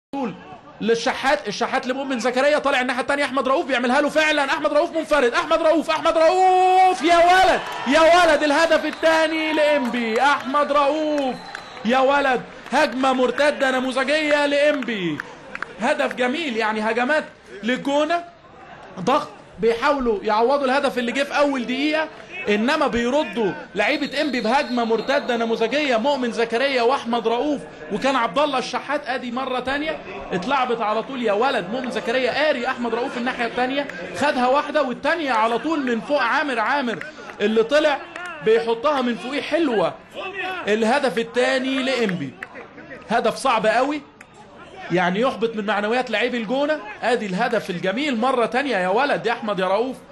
طول للشحات الشحات لمؤمن زكريا طالع الناحيه الثانيه احمد رؤوف بيعملها له فعلا احمد رؤوف منفرد احمد رؤوف احمد رؤوف يا ولد يا ولد الهدف الثاني لانبي احمد رؤوف يا ولد هجمه مرتده نموذجيه لانبي هدف جميل يعني هجمات للجونه ضغط بيحاولوا يعوضوا الهدف اللي جه في اول دقيقه انما بيردوا لعيبه انبي بهجمه مرتده نموذجيه مؤمن زكريا واحمد رؤوف وكان عبد الله الشحات ادي مره تانية اتلعبت على طول يا ولد مؤمن زكريا قاري احمد رؤوف الناحيه الثانيه خدها واحده والثانيه على طول من فوق عامر عامر اللي طلع بيحطها من فوقيه حلوه الهدف الثاني لانبي هدف صعب قوي يعني يحبط من معنويات لعيب الجونه ادي الهدف الجميل مره تانية يا ولد يا احمد يا رؤوف